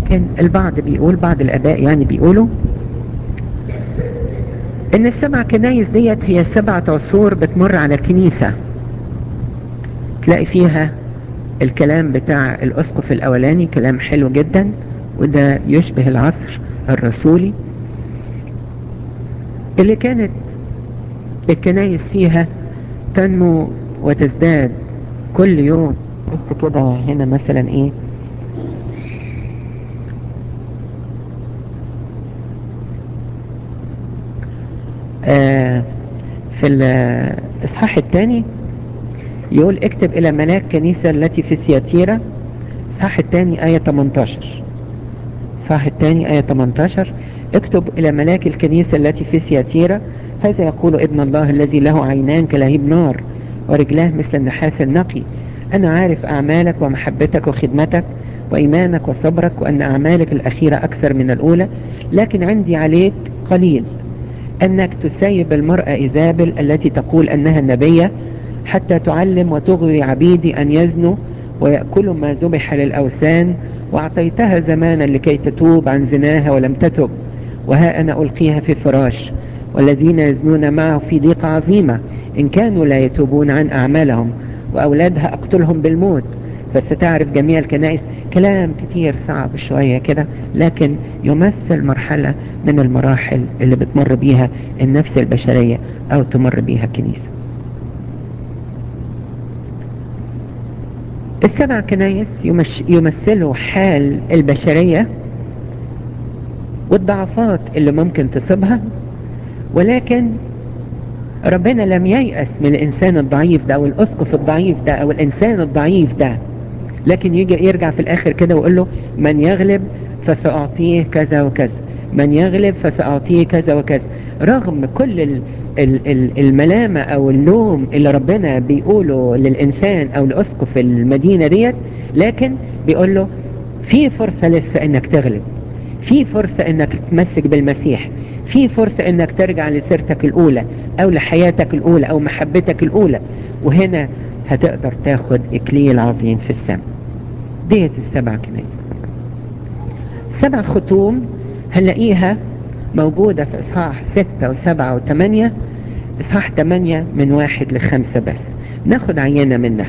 ممكن البعض بيقول بعض الاباء يعني بيقولوا ان السبع كنايس ديت هي سبعة عصور بتمر على الكنيسة تلاقي فيها الكلام بتاع الاسقف الاولاني كلام حلو جدا وده يشبه العصر الرسولي اللي كانت الكنايس فيها تنمو وتزداد كل يوم بس كده هنا مثلا ايه آه في الاصحاح الثاني يقول اكتب الى ملاك كنيسة التي في سياتيرا اصحاح الثاني آية 18 اصحاح الثاني آية 18 اكتب الى ملاك الكنيسة التي في سياتيرا هذا يقول ابن الله الذي له عينان كلهيب نار ورجلاه مثل النحاس النقي أنا عارف أعمالك ومحبتك وخدمتك وإيمانك وصبرك وأن أعمالك الأخيرة أكثر من الأولى لكن عندي عليك قليل أنك تسيب المرأة إيزابل التي تقول أنها النبية حتى تعلم وتغوي عبيدي أن يزنوا ويأكلوا ما ذبح للأوثان وأعطيتها زمانا لكي تتوب عن زناها ولم تتب وها أنا ألقيها في فراش والذين يزنون معه في ضيقة عظيمة إن كانوا لا يتوبون عن أعمالهم وأولادها أقتلهم بالموت فستعرف جميع الكنائس كلام كتير صعب شوية كده لكن يمثل مرحلة من المراحل اللي بتمر بيها النفس البشرية أو تمر بيها الكنيسة السبع كنايس يمش يمثلوا حال البشرية والضعفات اللي ممكن تصيبها ولكن ربنا لم ييأس من الإنسان الضعيف ده أو الأسقف الضعيف ده أو الإنسان الضعيف ده لكن يجي يرجع في الآخر كده ويقول له من يغلب فسأعطيه كذا وكذا من يغلب فسأعطيه كذا وكذا رغم كل ال ال ال الملامة أو اللوم اللي ربنا بيقوله للإنسان أو لأسقف المدينة ديت لكن بيقول له في فرصة لسه إنك تغلب في فرصة إنك تتمسك بالمسيح في فرصة انك ترجع لسيرتك الاولى او لحياتك الاولى او محبتك الاولى وهنا هتقدر تاخد اكليل عظيم في السماء ديت السبع كنائس سبع ختوم هنلاقيها موجودة في اصحاح ستة وسبعة وثمانية اصحاح ثمانية من واحد لخمسة بس ناخد عينة منها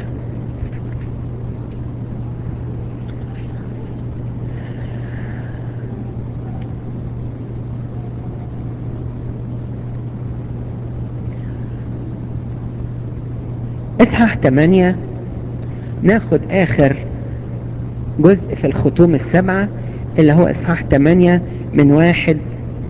اصحاح 8 ناخد اخر جزء في الختوم السبعة اللي هو اصحاح 8 من واحد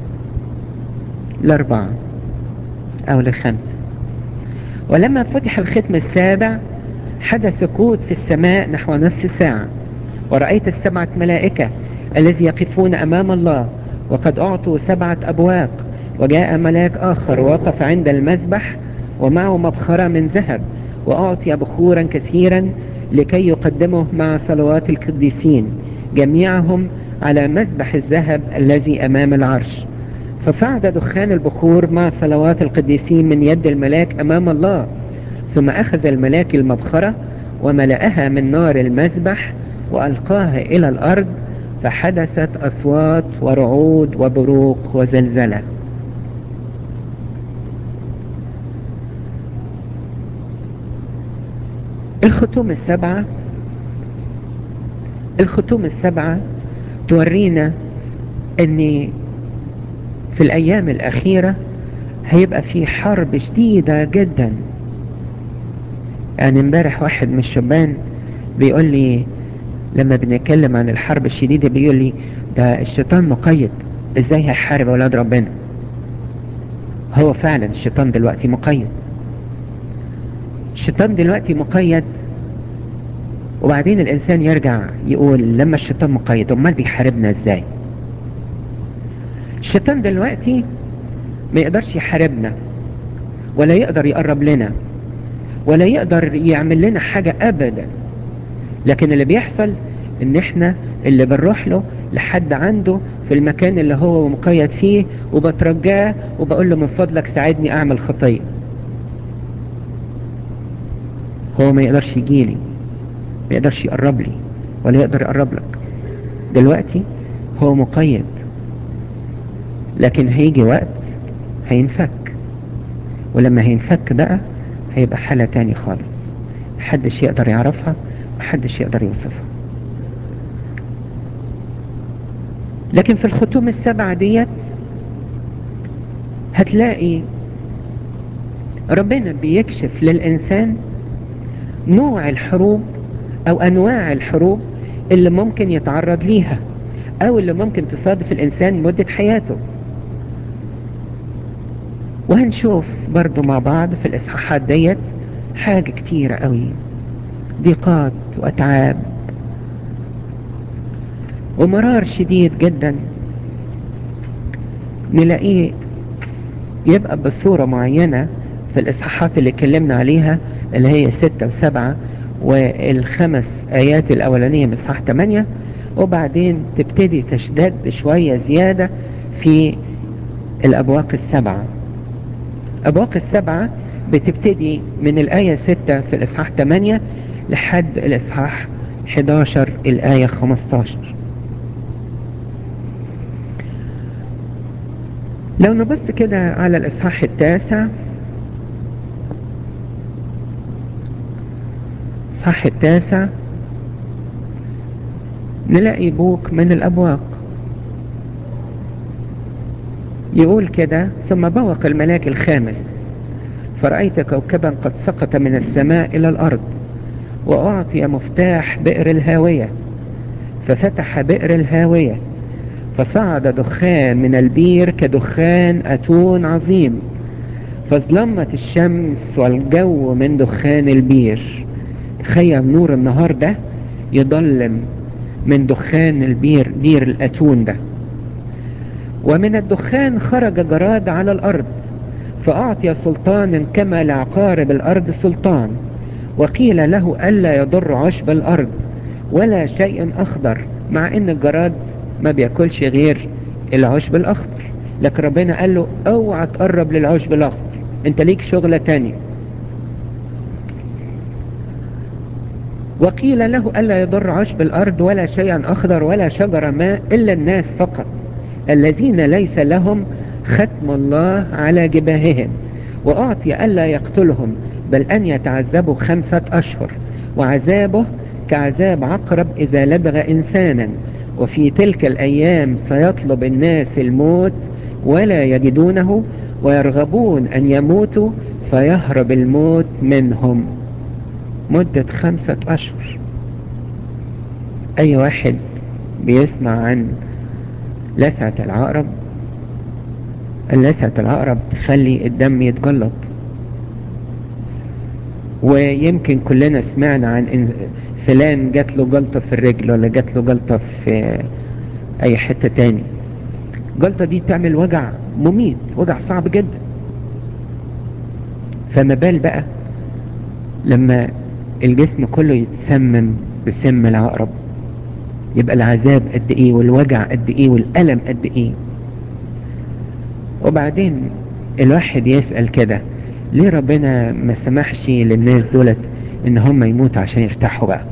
لاربعة او لخمسة ولما فتح الختم السابع حدث سكوت في السماء نحو نصف ساعة ورأيت السبعة ملائكة الذي يقفون امام الله وقد اعطوا سبعة ابواق وجاء ملاك اخر وقف عند المذبح ومعه مبخرة من ذهب وأعطي بخورا كثيرا لكي يقدمه مع صلوات القديسين جميعهم على مذبح الذهب الذي أمام العرش فصعد دخان البخور مع صلوات القديسين من يد الملاك أمام الله ثم أخذ الملاك المبخرة وملأها من نار المذبح وألقاها إلى الأرض فحدثت أصوات ورعود وبروق وزلزلة الختوم السبعة الختوم السبعة تورينا ان في الايام الاخيرة هيبقى في حرب شديدة جدا يعني امبارح واحد من الشبان بيقول لي لما بنتكلم عن الحرب الشديدة بيقول لي ده الشيطان مقيد ازاي هيحارب اولاد ربنا هو فعلا الشيطان دلوقتي مقيد الشيطان دلوقتي مقيد وبعدين الانسان يرجع يقول لما الشيطان مقيد امال بيحاربنا ازاي الشيطان دلوقتي ما يقدرش يحاربنا ولا يقدر يقرب لنا ولا يقدر يعمل لنا حاجة ابدا لكن اللي بيحصل ان احنا اللي بنروح له لحد عنده في المكان اللي هو مقيد فيه وبترجاه وبقول له من فضلك ساعدني اعمل خطيه هو ما يقدرش يجيلي ما يقدرش يقرب لي ولا يقدر يقرب لك دلوقتي هو مقيد لكن هيجي وقت هينفك ولما هينفك بقى هيبقى حالة تاني خالص محدش يقدر يعرفها محدش يقدر يوصفها لكن في الختوم السبعة ديت هتلاقي ربنا بيكشف للإنسان نوع الحروب أو أنواع الحروب اللي ممكن يتعرض ليها أو اللي ممكن تصادف الإنسان مدة حياته وهنشوف برضو مع بعض في الإصحاحات ديت حاجة كتيرة قوي ضيقات وأتعاب ومرار شديد جدا نلاقيه يبقى بصورة معينة في الإصحاحات اللي اتكلمنا عليها اللي هي ستة وسبعة والخمس آيات الأولانية من إصحاح 8 وبعدين تبتدي تشتد شوية زيادة في الأبواق السبعة أبواق السبعة بتبتدي من الآية 6 في الإصحاح 8 لحد الإصحاح 11 الآية 15 لو نبص كده على الإصحاح التاسع الإصحاح التاسع نلاقي بوك من الأبواق يقول كده ثم بوق الملاك الخامس فرأيت كوكبا قد سقط من السماء إلى الأرض وأعطي مفتاح بئر الهاوية ففتح بئر الهاوية فصعد دخان من البير كدخان أتون عظيم فظلمت الشمس والجو من دخان البير تخيل نور النهار ده يضلم من دخان البير بير الأتون ده ومن الدخان خرج جراد على الأرض فأعطي سلطانا كما لعقارب الأرض سلطان وقيل له ألا يضر عشب الأرض ولا شيء أخضر مع أن الجراد ما بياكلش غير العشب الأخضر لكن ربنا قال له اوعى تقرب للعشب الأخضر انت ليك شغلة تانية وقيل له ألا يضر عشب الأرض ولا شيئا أخضر ولا شجر ماء إلا الناس فقط الذين ليس لهم ختم الله على جباههم وأعطي ألا يقتلهم بل أن يتعذبوا خمسة أشهر وعذابه كعذاب عقرب إذا لدغ إنسانا وفي تلك الأيام سيطلب الناس الموت ولا يجدونه ويرغبون أن يموتوا فيهرب الموت منهم مدة خمسة أشهر أي واحد بيسمع عن لسعة العقرب لسعة العقرب تخلي الدم يتجلط ويمكن كلنا سمعنا عن إن فلان جات له جلطة في الرجل ولا جات له جلطة في أي حتة تاني الجلطة دي بتعمل وجع مميت وجع صعب جدا فما بال بقى لما الجسم كله يتسمم بسم العقرب يبقى العذاب قد ايه والوجع قد ايه والألم قد ايه وبعدين الواحد يسأل كده ليه ربنا ما سمحش للناس دولت ان هم يموتوا عشان يرتاحوا بقى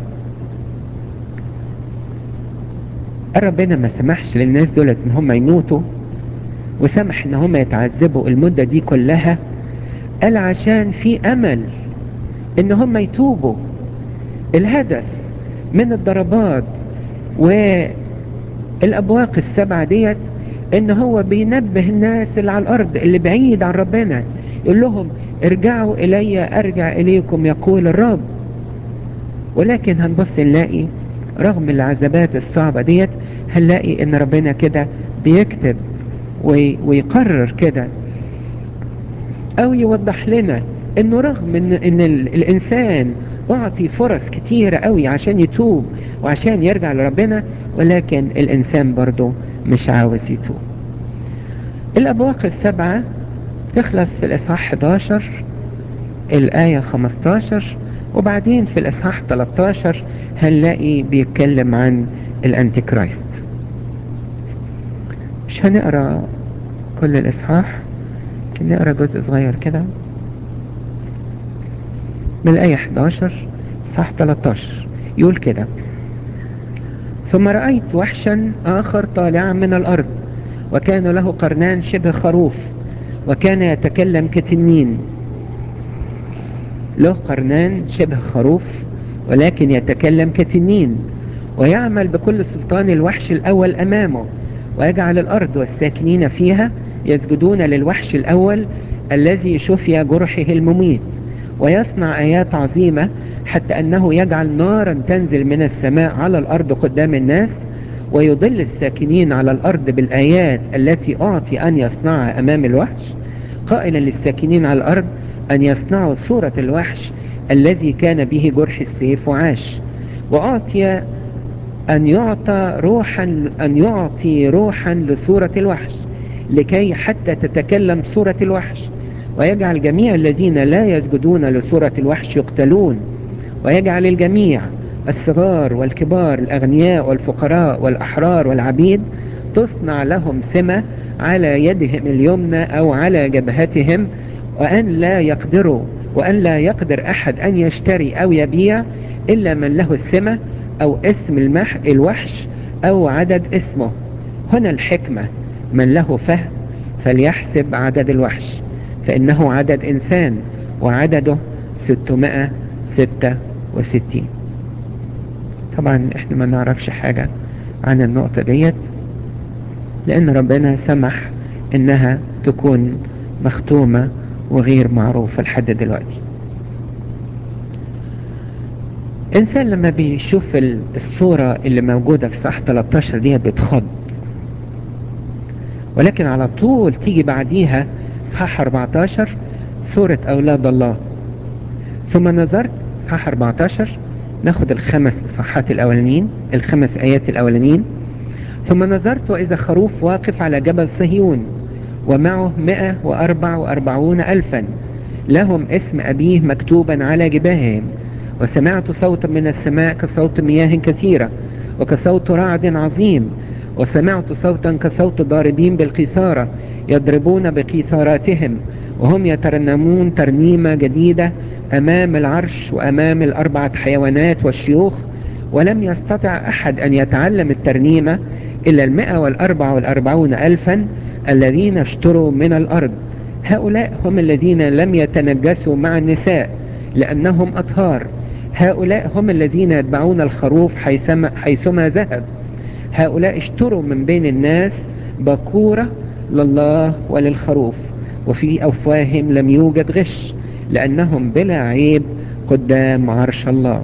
ربنا ما سمحش للناس دولت ان هم يموتوا وسمح ان هم يتعذبوا المدة دي كلها قال عشان في امل ان هم يتوبوا الهدف من الضربات والابواق السبعة ديت ان هو بينبه الناس اللي على الارض اللي بعيد عن ربنا يقول لهم ارجعوا الي ارجع اليكم يقول الرب ولكن هنبص نلاقي رغم العذابات الصعبة ديت هنلاقي ان ربنا كده بيكتب ويقرر كده او يوضح لنا انه رغم ان, إن الانسان اعطي فرص كتيرة قوي عشان يتوب وعشان يرجع لربنا ولكن الانسان برضه مش عاوز يتوب الابواق السبعة تخلص في الاصحاح 11 الاية 15 وبعدين في الاصحاح 13 هنلاقي بيتكلم عن الانتي كرايست مش هنقرا كل الاصحاح نقرا جزء صغير كده من الآية 11 صح 13 يقول كده ثم رأيت وحشا آخر طالعا من الأرض وكان له قرنان شبه خروف وكان يتكلم كتنين له قرنان شبه خروف ولكن يتكلم كتنين ويعمل بكل سلطان الوحش الأول أمامه ويجعل الأرض والساكنين فيها يسجدون للوحش الأول الذي شفي جرحه المميت ويصنع آيات عظيمة حتى أنه يجعل نارا تنزل من السماء على الأرض قدام الناس ويضل الساكنين على الأرض بالآيات التي أعطي أن يصنعها أمام الوحش قائلا للساكنين على الأرض أن يصنعوا صورة الوحش الذي كان به جرح السيف وعاش وأعطي أن يعطى روحا أن يعطي روحا لصورة الوحش لكي حتى تتكلم صورة الوحش ويجعل جميع الذين لا يسجدون لصورة الوحش يقتلون ويجعل الجميع الصغار والكبار الأغنياء والفقراء والأحرار والعبيد تصنع لهم سمة على يدهم اليمنى أو على جبهتهم وأن لا يقدروا وأن لا يقدر أحد أن يشتري أو يبيع إلا من له السمة أو اسم المح الوحش أو عدد اسمه هنا الحكمة من له فهم فليحسب عدد الوحش فإنه عدد إنسان وعدده 666 طبعا احنا ما نعرفش حاجة عن النقطة ديت لأن ربنا سمح إنها تكون مختومة وغير معروفة لحد دلوقتي إنسان لما بيشوف الصورة اللي موجودة في صح 13 دي بيتخض ولكن على طول تيجي بعديها صح 14 سورة أولاد الله ثم نظرت صح 14 ناخد الخمس صحات الأولانيين الخمس آيات الأولانيين ثم نظرت وإذا خروف واقف على جبل صهيون ومعه مئة وأربع وأربعون ألفا لهم اسم أبيه مكتوبا على جباههم وسمعت صوتا من السماء كصوت مياه كثيرة وكصوت رعد عظيم وسمعت صوتا كصوت ضاربين بالقيثارة يضربون بقيثاراتهم وهم يترنمون ترنيمة جديدة أمام العرش وأمام الأربعة حيوانات والشيوخ ولم يستطع أحد أن يتعلم الترنيمة إلا المئة والأربعة والأربعون ألفا الذين اشتروا من الأرض هؤلاء هم الذين لم يتنجسوا مع النساء لأنهم أطهار هؤلاء هم الذين يتبعون الخروف حيثما, حيثما ذهب هؤلاء اشتروا من بين الناس بكورة لله وللخروف وفي أفواههم لم يوجد غش لأنهم بلا عيب قدام عرش الله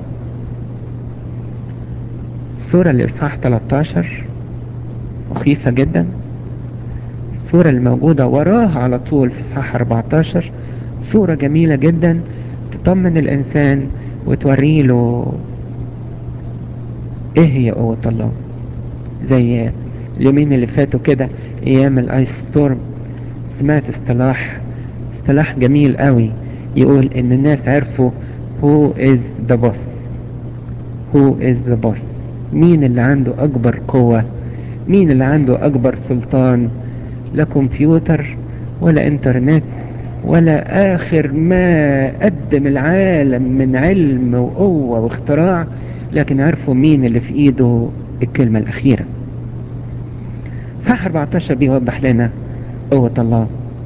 السورة الإصحاح 13 مخيفة جدا السورة الموجودة وراها على طول في إصحاح 14 سورة جميلة جدا تطمن الإنسان وتوري له إيه هي قوة الله زي اليومين اللي فاتوا كده أيام الآيس ستورم سمعت اصطلاح اصطلاح جميل قوي يقول ان الناس عرفوا who is the boss who is the boss مين اللي عنده اكبر قوة مين اللي عنده اكبر سلطان لا كمبيوتر ولا انترنت ولا اخر ما قدم العالم من علم وقوة واختراع لكن عرفوا مين اللي في ايده الكلمة الاخيرة صح 14 بيوضح لنا قوة الله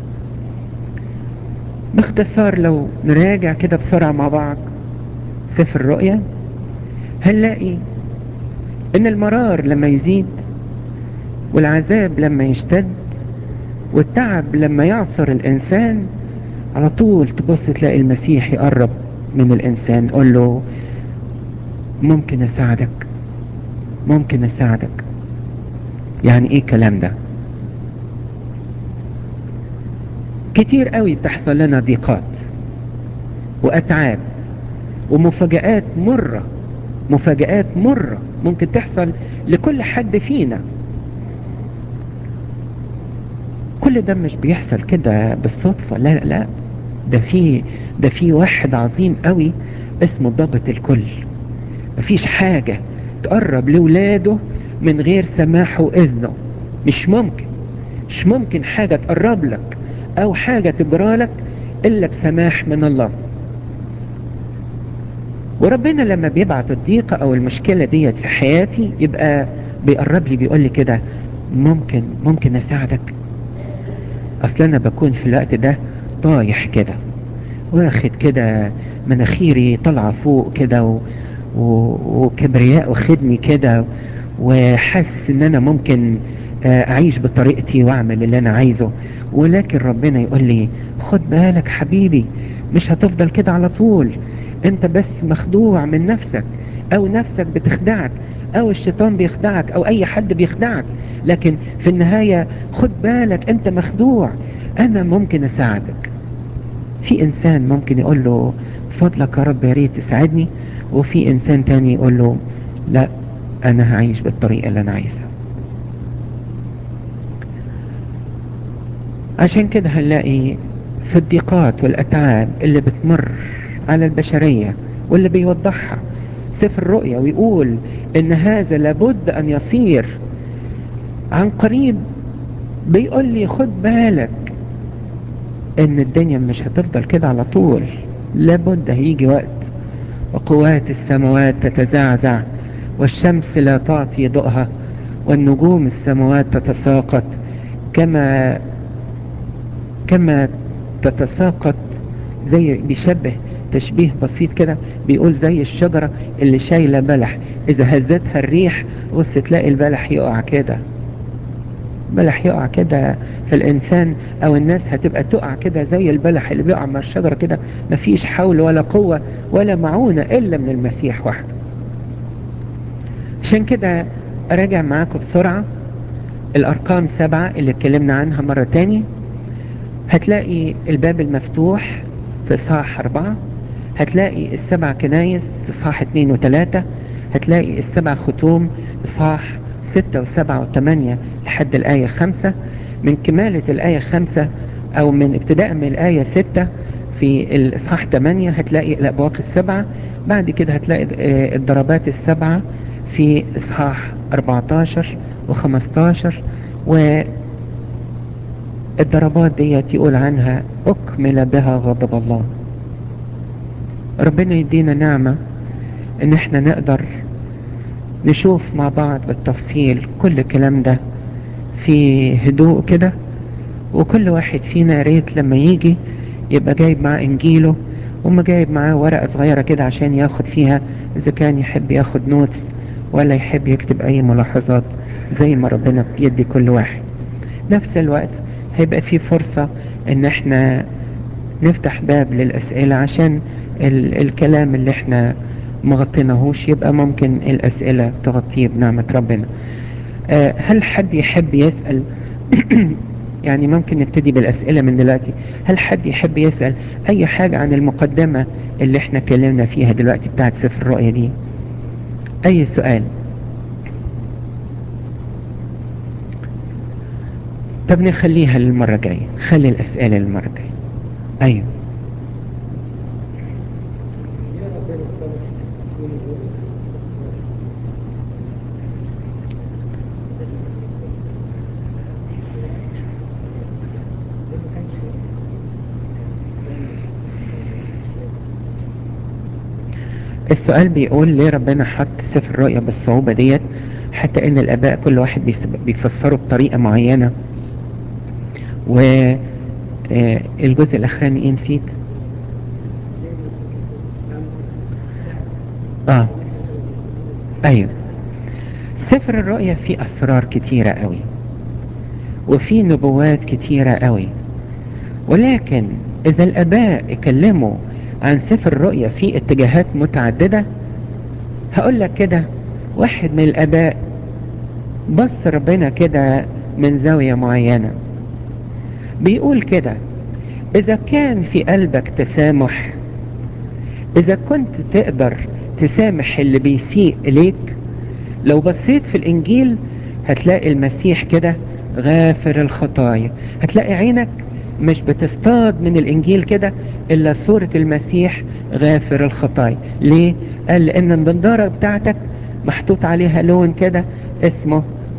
باختصار لو نراجع كده بسرعة مع بعض سفر الرؤيا هنلاقي ان المرار لما يزيد والعذاب لما يشتد والتعب لما يعصر الانسان على طول تبص تلاقي المسيح يقرب من الانسان قول له ممكن اساعدك ممكن اساعدك يعني ايه الكلام ده كتير قوي بتحصل لنا ضيقات واتعاب ومفاجآت مرة مفاجآت مرة ممكن تحصل لكل حد فينا كل ده مش بيحصل كده بالصدفة لا لا ده في ده في واحد عظيم قوي اسمه ضابط الكل مفيش حاجة تقرب لولاده من غير سماحه وإذنه مش ممكن مش ممكن حاجة تقرب لك او حاجة تجرى لك الا بسماح من الله وربنا لما بيبعت الضيقة او المشكلة ديت في حياتي يبقى بيقرب لي بيقول لي كده ممكن ممكن اساعدك اصل انا بكون في الوقت ده طايح كده واخد كده مناخيري طالعه فوق كده و... و... وكبرياء واخدني كده وحاسس ان انا ممكن اعيش بطريقتي واعمل اللي انا عايزه ولكن ربنا يقول لي خد بالك حبيبي مش هتفضل كده على طول انت بس مخدوع من نفسك او نفسك بتخدعك او الشيطان بيخدعك او اي حد بيخدعك لكن في النهاية خد بالك انت مخدوع انا ممكن اساعدك في انسان ممكن يقول له فضلك يا رب يا ريت تساعدني وفي انسان تاني يقول له لا انا هعيش بالطريقة اللي انا عايزها عشان كده هنلاقي في الضيقات والاتعاب اللي بتمر على البشرية واللي بيوضحها سفر الرؤيا ويقول ان هذا لابد ان يصير عن قريب بيقول لي خد بالك ان الدنيا مش هتفضل كده على طول لابد هيجي وقت وقوات السماوات تتزعزع والشمس لا تعطي ضوءها والنجوم السماوات تتساقط كما كما تتساقط زي بيشبه تشبيه بسيط كده بيقول زي الشجرة اللي شايلة بلح اذا هزتها الريح بص تلاقي البلح يقع كده بلح يقع كده في الانسان او الناس هتبقى تقع كده زي البلح اللي بيقع مع الشجرة كده مفيش حول ولا قوة ولا معونة الا من المسيح وحده عشان كده اراجع معاكم بسرعة الارقام سبعة اللي اتكلمنا عنها مرة تاني هتلاقي الباب المفتوح في اصحاح اربعة هتلاقي السبع كنايس في اصحاح اتنين وتلاتة هتلاقي السبع ختوم اصحاح ستة وسبعة وثمانية لحد الآية خمسة من كمالة الآية خمسة أو من ابتداء من الآية ستة في الإصحاح 8 هتلاقي الأبواق السبعة بعد كده هتلاقي الضربات السبعة في إصحاح 14 و15 والضربات ديت يقول عنها أكمل بها غضب الله ربنا يدينا نعمة ان احنا نقدر نشوف مع بعض بالتفصيل كل الكلام ده في هدوء كده وكل واحد فينا ريت لما يجي يبقى جايب معاه انجيله وما جايب معاه ورقة صغيرة كده عشان ياخد فيها اذا كان يحب ياخد نوتس ولا يحب يكتب اي ملاحظات زي ما ربنا بيدي كل واحد نفس الوقت هيبقى في فرصة ان احنا نفتح باب للاسئلة عشان ال الكلام اللي احنا مغطيناهوش يبقى ممكن الاسئلة تغطيه بنعمة ربنا أه هل حد يحب يسأل يعني ممكن نبتدي بالاسئلة من دلوقتي هل حد يحب يسأل اي حاجة عن المقدمة اللي احنا اتكلمنا فيها دلوقتي بتاعت سفر الرؤية دي اي سؤال طب نخليها للمرة الجاية خلي الاسئلة للمرة الجاية ايوه السؤال بيقول ليه ربنا حط سفر الرؤيا بالصعوبة ديت حتى ان الاباء كل واحد بيفسره بطريقة معينة والجزء الاخراني ايه نسيت اه ايوه سفر الرؤيا فيه اسرار كتيرة قوي وفي نبوات كتيرة قوي ولكن اذا الاباء اتكلموا عن سفر الرؤيا في اتجاهات متعددة هقول لك كده واحد من الاباء بص ربنا كده من زاوية معينة بيقول كده اذا كان في قلبك تسامح اذا كنت تقدر تسامح اللي بيسيء اليك لو بصيت في الانجيل هتلاقي المسيح كده غافر الخطايا هتلاقي عينك مش بتصطاد من الانجيل كده الا صورة المسيح غافر الخطايا ليه قال لان البندارة بتاعتك محطوط عليها لون كده اسمه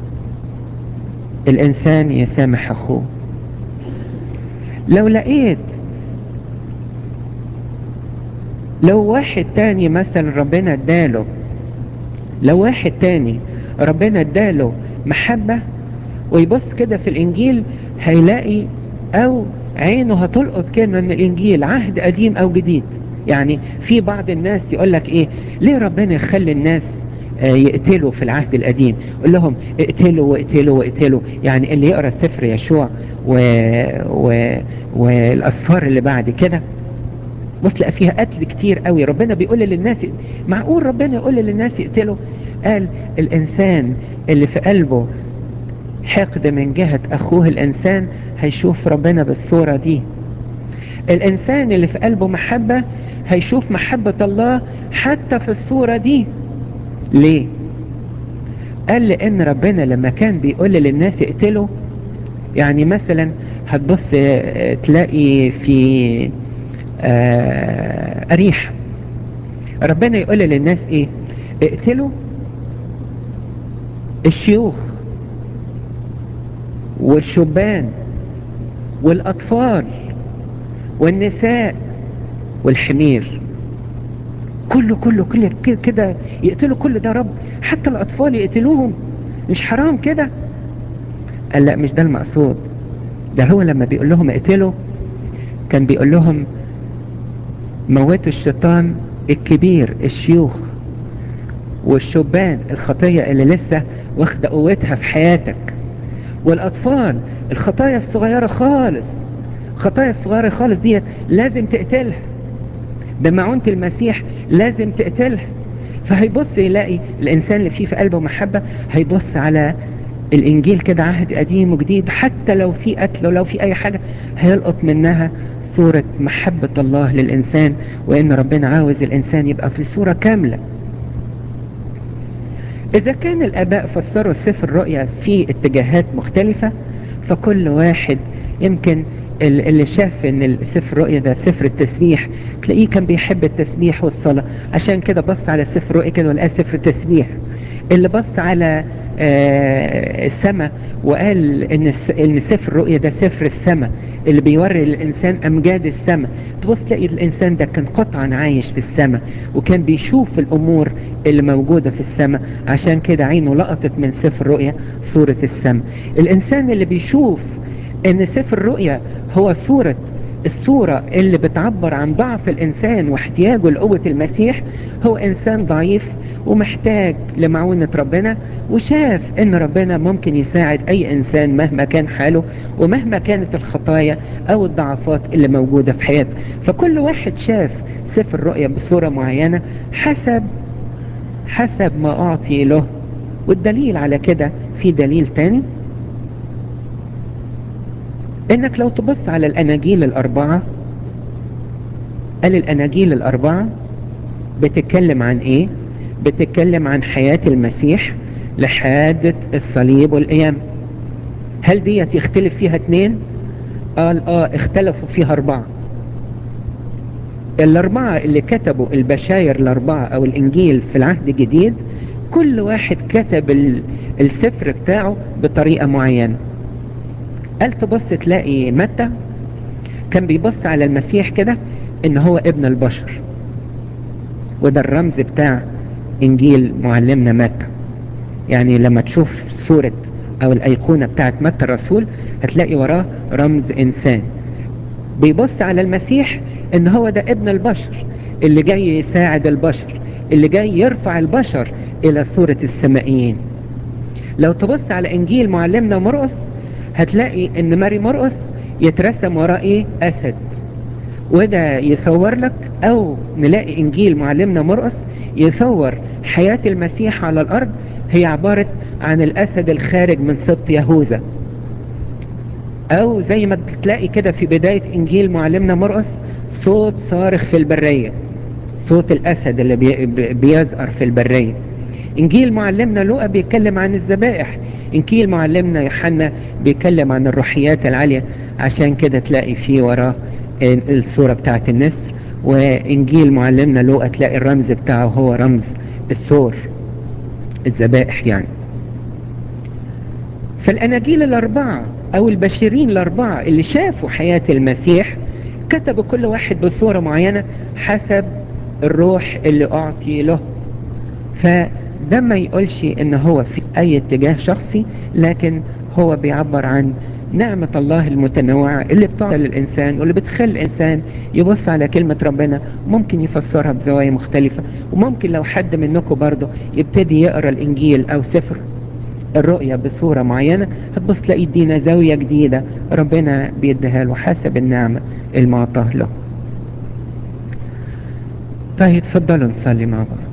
الانسان يسامح اخوه لو لقيت لو واحد تاني مثلا ربنا اداله لو واحد تاني ربنا اداله محبة ويبص كده في الانجيل هيلاقي او عينه هتلقط كلمة من الانجيل عهد قديم او جديد يعني في بعض الناس يقول لك ايه ليه ربنا يخلي الناس آه يقتلوا في العهد القديم يقول لهم اقتلوا واقتلوا واقتلوا يعني اللي يقرا سفر يشوع و... و... والاسفار اللي بعد كده بص لقى فيها قتل كتير قوي ربنا بيقول للناس معقول ربنا يقول للناس يقتلوا قال الانسان اللي في قلبه حقد من جهة اخوه الانسان هيشوف ربنا بالصورة دي الانسان اللي في قلبه محبة هيشوف محبة الله حتى في الصورة دي ليه قال لان ربنا لما كان بيقول للناس يقتلوا يعني مثلا هتبص تلاقي في أريح ربنا يقول للناس ايه اقتلوا الشيوخ والشبان والاطفال والنساء والحمير كله كله كله كده يقتلوا كل ده رب حتى الاطفال يقتلوهم مش حرام كده قال لا مش ده المقصود ده هو لما بيقول لهم اقتلوا كان بيقول لهم موتوا الشيطان الكبير الشيوخ والشبان الخطية اللي لسه واخدة قوتها في حياتك والأطفال الخطايا الصغيرة خالص الخطايا الصغيرة خالص ديت لازم تقتلها بمعونة المسيح لازم تقتلها فهيبص يلاقي الإنسان اللي فيه في قلبه محبة هيبص على الإنجيل كده عهد قديم وجديد حتى لو في قتل ولو في أي حاجة هيلقط منها صورة محبة الله للإنسان وإن ربنا عاوز الإنسان يبقى في صورة كاملة إذا كان الآباء فسروا سفر الرؤيا في اتجاهات مختلفة فكل واحد يمكن اللي شاف ان سفر الرؤيا ده سفر التسبيح تلاقيه كان بيحب التسبيح والصلاة عشان كده بص على سفر الرؤيا كده ولقاه سفر التسبيح اللي بص على آه السماء وقال ان ان سفر الرؤيا ده سفر السماء اللي بيوري للإنسان أمجاد السماء تبص تلاقي الإنسان ده كان قطعا عايش في السماء وكان بيشوف الأمور اللي موجودة في السماء عشان كده عينه لقطت من سفر الرؤيا صورة السماء الإنسان اللي بيشوف ان سفر الرؤيا هو صورة الصورة اللي بتعبر عن ضعف الإنسان واحتياجه لقوة المسيح هو إنسان ضعيف ومحتاج لمعونة ربنا وشاف ان ربنا ممكن يساعد اي انسان مهما كان حاله ومهما كانت الخطايا او الضعفات اللي موجودة في حياته فكل واحد شاف سفر الرؤيا بصورة معينة حسب حسب ما اعطي له والدليل على كده في دليل تاني انك لو تبص على الاناجيل الاربعة قال الاناجيل الاربعة بتتكلم عن ايه بتتكلم عن حياة المسيح لحادة الصليب والقيام هل ديت يختلف فيها اتنين قال اه اختلفوا فيها اربعة الاربعة اللي كتبوا البشاير الاربعة او الانجيل في العهد الجديد كل واحد كتب السفر بتاعه بطريقة معينة قال تبص تلاقي متى كان بيبص على المسيح كده ان هو ابن البشر وده الرمز بتاع انجيل معلمنا متى يعني لما تشوف صورة او الايقونة بتاعت متى الرسول هتلاقي وراه رمز انسان بيبص على المسيح ان هو ده ابن البشر اللي جاي يساعد البشر اللي جاي يرفع البشر الى صورة السمائيين لو تبص على انجيل معلمنا مرقس هتلاقي ان ماري مرقس يترسم وراه ايه اسد وده يصور لك او نلاقي انجيل معلمنا مرقس يصور حياة المسيح على الارض هي عبارة عن الاسد الخارج من سبط يهوذا او زي ما تلاقي كده في بداية انجيل معلمنا مرقس صوت صارخ في البرية صوت الاسد اللي بي بيزقر في البرية انجيل معلمنا لوقا بيتكلم عن الذبائح انجيل معلمنا يوحنا بيتكلم عن الروحيات العالية عشان كده تلاقي فيه وراه الصورة بتاعت النسر وانجيل معلمنا لوقا تلاقي الرمز بتاعه هو رمز الثور الذبائح يعني فالاناجيل الاربعة او البشرين الاربعة اللي شافوا حياة المسيح كتبوا كل واحد بصورة معينة حسب الروح اللي اعطي له فده ما يقولش ان هو في اي اتجاه شخصي لكن هو بيعبر عن نعمة الله المتنوعة اللي بتعطى للإنسان واللي بتخلي الإنسان يبص على كلمة ربنا ممكن يفسرها بزوايا مختلفة وممكن لو حد منكم برضه يبتدي يقرأ الإنجيل أو سفر الرؤية بصورة معينة هتبص تلاقي يدينا زاوية جديدة ربنا بيديها له حسب النعمة المعطاه له طيب اتفضلوا نصلي مع بعض